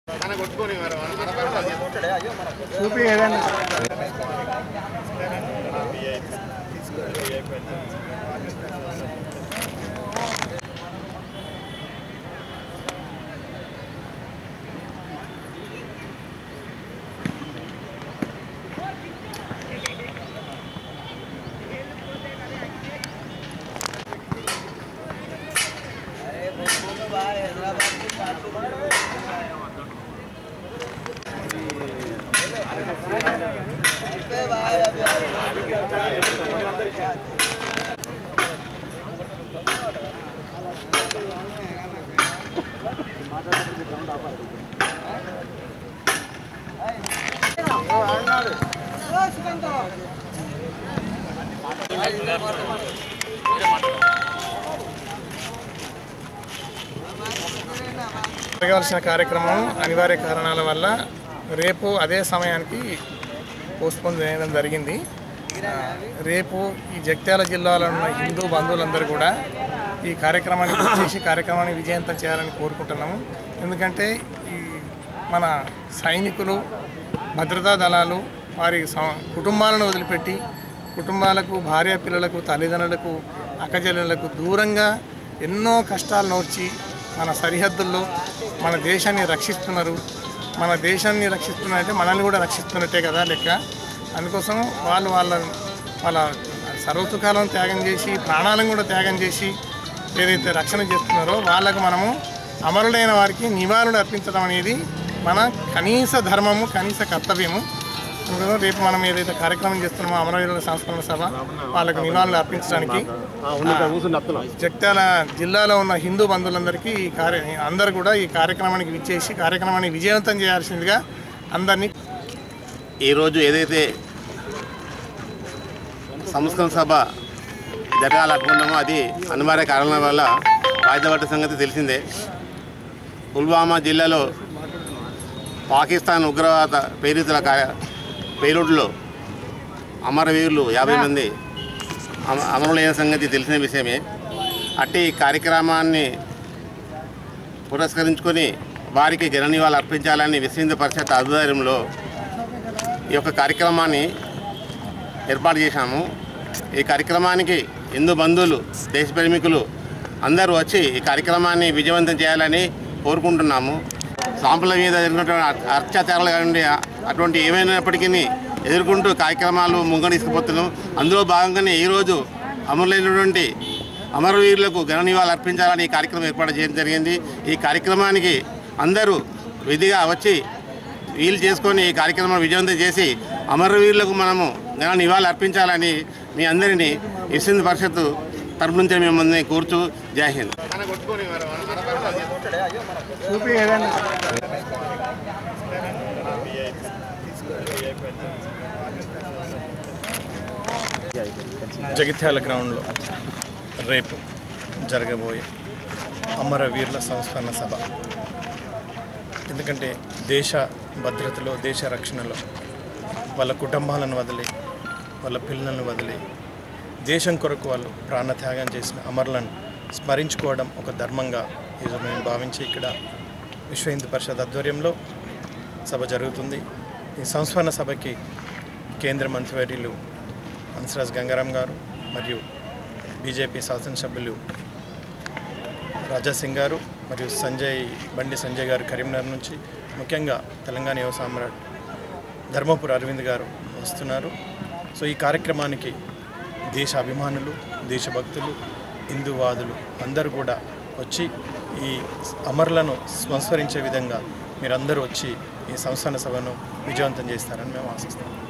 చూపి ఏదైనా జరగవలసిన కార్యక్రమం అనివార్య కారణాల వల్ల రేపు అదే సమయానికి పోస్ట్పోన్ చేయడం జరిగింది ఆ, రేపు ఈ జగిత్యాల జిల్లాలో ఉన్న హిందూ బంధువులందరూ కూడా ఈ కార్యక్రమాన్ని చేసి కార్యక్రమాన్ని విజయవంతం చేయాలని కోరుకుంటున్నాము ఎందుకంటే ఈ మన సైనికులు భద్రతా దళాలు వారి సం- కుటుంబాలను వదిలిపెట్టి కుటుంబాలకు భార్య పిల్లలకు తల్లిదండ్రులకు అక్కచెల్లెలకు దూరంగా ఎన్నో కష్టాలు నోర్చి మన సరిహద్దుల్లో మన దేశాన్ని రక్షిస్తున్నారు మన దేశాన్ని రక్షిస్తున్నారంటే మనల్ని కూడా రక్షిస్తున్నట్టే కదా లెక్క అందుకోసం వాళ్ళు వాళ్ళ వాళ్ళ సర్వసుఖాలను త్యాగం చేసి ప్రాణాలను కూడా త్యాగం చేసి ఏదైతే రక్షణ చేస్తున్నారో వాళ్ళకు మనము అమరులైన వారికి నివాళులు అర్పించడం అనేది మన కనీస ధర్మము కనీస కర్తవ్యము అందులో రేపు మనం ఏదైతే కార్యక్రమం చేస్తున్నామో అమరవీరుల సంస్మరణ సభ వాళ్ళకు నివాళులు అర్పించడానికి జగిత్యాల జిల్లాలో ఉన్న హిందూ బంధువులందరికీ ఈ కార్య అందరూ కూడా ఈ కార్యక్రమానికి విచ్చేసి కార్యక్రమాన్ని విజయవంతం చేయాల్సిందిగా అందరినీ ఈరోజు ఏదైతే సంస్కరణ సభ జరగాలనుకున్నామో అది అనివార్య కారణాల వల్ల వాయిదా పడ్డ సంగతి తెలిసిందే పుల్వామా జిల్లాలో పాకిస్తాన్ ఉగ్రవాద ప్రేరితుల కా- పేలుడులో అమరవీరులు యాభై మంది అమ- అమరులైన సంగతి తెలిసిన విషయమే అట్టి కార్యక్రమాన్ని పురస్కరించుకొని వారికి జననివాళులు అర్పించాలని విశ్వ హిందూ పరిషత్ ఆధ్వర్యంలో ఈ యొక్క కార్యక్రమాన్ని ఏర్పాటు చేశాము ఈ కార్యక్రమానికి హిందూ బంధువులు దేశ ప్రేమికులు అందరూ వచ్చి ఈ కార్యక్రమాన్ని విజయవంతం చేయాలని కోరుకుంటున్నాము సాంపుల మీద జరిగినటువంటి అ- అత్యాచారాలు కానివ్వండి అటువంటి ఏమైనప్పటికీ ఎదుర్కొంటూ కార్యక్రమాలు ముంగ తీసుకుపోతున్నాం అందులో భాగంగానే ఈరోజు అమరులైనటువంటి అమరవీరులకు ఘన నివాళులు అర్పించాలని ఈ కార్యక్రమం ఏర్పాటు చేయడం జరిగింది ఈ కార్యక్రమానికి అందరూ విధిగా వచ్చి వీలు చేసుకొని ఈ కార్యక్రమం విజయవంతం చేసి అమరవీరులకు మనము ఘన నివాళులు అర్పించాలని మీ అందరినీ విశ్వ పరిషత్తు తరపు నుంచి మిమ్మల్ని కూర్చు జై హింద్ చూపి ఏదైనా జగిత్యాల గ్రౌండ్లో రేపు జరగబోయే అమరవీరుల సంస్మరణ సభ ఎందుకంటే దేశ భద్రతలో దేశ రక్షణలో వాళ్ళ కుటుంబాలను వదిలి వాళ్ళ పిల్లలను వదిలి దేశం కొరకు వాళ్ళు ప్రాణత్యాగం చేసిన అమరులను స్మరించుకోవడం ఒక ధర్మంగా ఈరోజు మేము భావించి ఇక్కడ విశ్వ హిందూ పరిషత్ ఆధ్వర్యంలో సభ జరుగుతుంది ఈ సంస్మరణ సభకి కేంద్ర మంత్రివర్యులు హన్స్రాజ్ గంగారాం గారు మరియు బీజేపీ శాసనసభ్యులు రాజా సింగ్ గారు మరియు సంజయ్ బండి సంజయ్ గారు కరీంనగర్ నుంచి ముఖ్యంగా తెలంగాణ యువ సామ్రాట్ ధర్మపురి అరవింద్ గారు వస్తున్నారు సో ఈ కార్యక్రమానికి దేశ అభిమానులు దేశభక్తులు హిందూవాదులు అందరూ కూడా వచ్చి ఈ అమరులను సంస్మరించే విధంగా మీరందరూ వచ్చి ఈ సంస్థాన సభను విజయవంతం చేస్తారని మేము ఆశిస్తాం